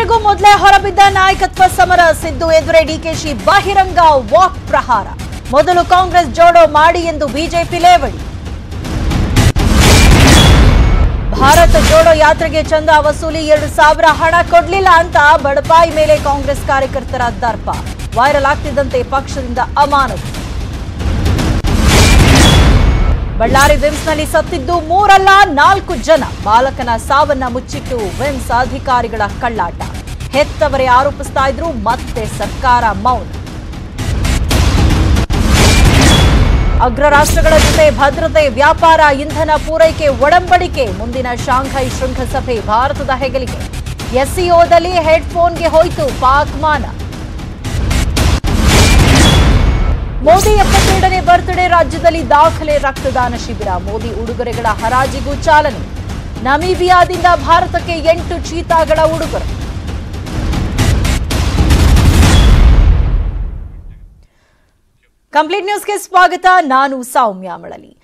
ಚುನಾವಣೆಗೂ ಮೊದಲೇ ಹೊರಬಿದ್ದ ನಾಯಕತ್ವ ಸಮರ ಸಿದ್ದು ಎದುರೇ ಡಿಕೆಶಿ ಬಹಿರಂಗ ವಾಕ್ ಪ್ರಹಾರ ಮೊದಲು ಕಾಂಗ್ರೆಸ್ ಜೋಡೋ ಮಾಡಿ ಎಂದು ಬಿಜೆಪಿ ಲೇವಡಿ ಭಾರತ ಜೋಡೋ ಯಾತ್ರೆಗೆ ಚಂದ ವಸೂಲಿ ಎರಡು ಸಾವಿರ ಹಣ ಕೊಡ್ಲಿಲ್ಲ ಅಂತ ಬಡಪಾಯಿ ಮೇಲೆ ಕಾಂಗ್ರೆಸ್ ಕಾರ್ಯಕರ್ತರ ದರ್ಪ ವೈರಲ್ ಆಗ್ತಿದ್ದಂತೆ ಪಕ್ಷದಿಂದ ಅಮಾನತು ಬಳ್ಳಾರಿ ವಿಮ್ಸ್ನಲ್ಲಿ ಸತ್ತಿದ್ದು ಮೂರಲ್ಲ ನಾಲ್ಕು ಜನ ಬಾಲಕನ ಸಾವನ್ನ ಮುಚ್ಚಿಟ್ಟು ವಿಮ್ಸ್ ಅಧಿಕಾರಿಗಳ ಕಳ್ಳಾಟ ಹೆತ್ತವರೇ ಆರೋಪಿಸ್ತಾ ಇದ್ರು ಮತ್ತೆ ಸರ್ಕಾರ ಮೌನ ಅಗ್ರ ರಾಷ್ಟ್ರಗಳ ಜೊತೆ ಭದ್ರತೆ ವ್ಯಾಪಾರ ಇಂಧನ ಪೂರೈಕೆ ಒಡಂಬಡಿಕೆ ಮುಂದಿನ ಶಾಂಘೈ ಶೃಂಗಸಭೆ ಭಾರತದ ಹೆಗಲಿಗೆ ಎಸ್ಸಿಒದಲ್ಲಿ ಹೆಡ್ಫೋನ್ಗೆ ಹೋಯ್ತು ಪಾಕ್ ಮಾನ ಮೋದಿ ಎಪ್ಪತ್ತೆರಡನೇ ಬರ್ತ್ಡೇ ರಾಜ್ಯದಲ್ಲಿ ದಾಖಲೆ ರಕ್ತದಾನ ಶಿಬಿರ ಮೋದಿ ಉಡುಗೊರೆಗಳ ಹರಾಜಿಗೂ ಚಾಲನೆ ನಮೀಬಿಯಾದಿಂದ ಭಾರತಕ್ಕೆ ಎಂಟು ಚೀತಾಗಳ ಉಡುಗೊರೆ ಕಂಪ್ಲೀಟ್ ನ್ಯೂಸ್ಗೆ ಸ್ವಾಗತ ನಾನು ಸೌಮ್ಯ ಮಳಲಿ